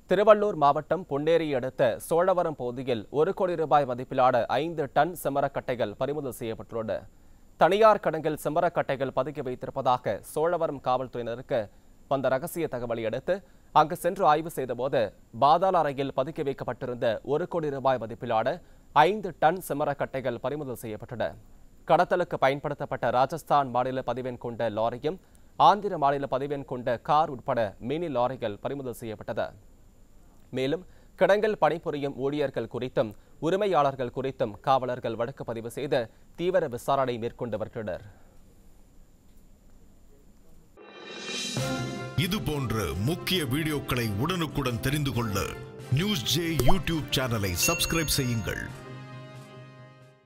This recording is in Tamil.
திருவள்ளூர் மாவட்டம் பொன்னேரி அடுத்த சோழவரம் பகுதியில் ஒரு கோடி ரூபாய் மதிப்பிலான ஐந்து டன் செம்மரக்கட்டைகள் பறிமுதல் செய்யப்பட்டுள்ளன தனியார் கடங்கில் செம்மரக்கட்டைகள் பதுக்கி வைத்திருப்பதாக சோழவரம் காவல்துறையினருக்கு வந்த ரகசிய தகவலை அடுத்து அங்கு சென்று ஆய்வு செய்தபோது பாதாள அறையில் பதுக்கி வைக்கப்பட்டிருந்த ஒரு கோடி ரூபாய் மதிப்பிலான ஐந்து டன் செம்மரக்கட்டைகள் பறிமுதல் செய்யப்பட்டன கடத்தலுக்கு பயன்படுத்தப்பட்ட ராஜஸ்தான் மாநில பதிவெண் கொண்ட லாரியும் ஆந்திர மாநில பதிவெண் கொண்ட கார் உட்பட மினி லாரிகள் பறிமுதல் செய்யப்பட்டது மேலும் கிடங்கில் பணிபுரியும் ஊழியர்கள் குறித்தும் உரிமையாளர்கள் குறித்தும் காவலர்கள் வழக்கு பதிவு செய்து தீவிர விசாரணை மேற்கொண்டு வருகின்றனர் இது போன்ற முக்கிய வீடியோக்களை உடனுக்குடன் தெரிந்து கொள்ள நியூஸ் ஜே யூடியூப் சேனலை சப்ஸ்கிரைப் செய்யுங்கள்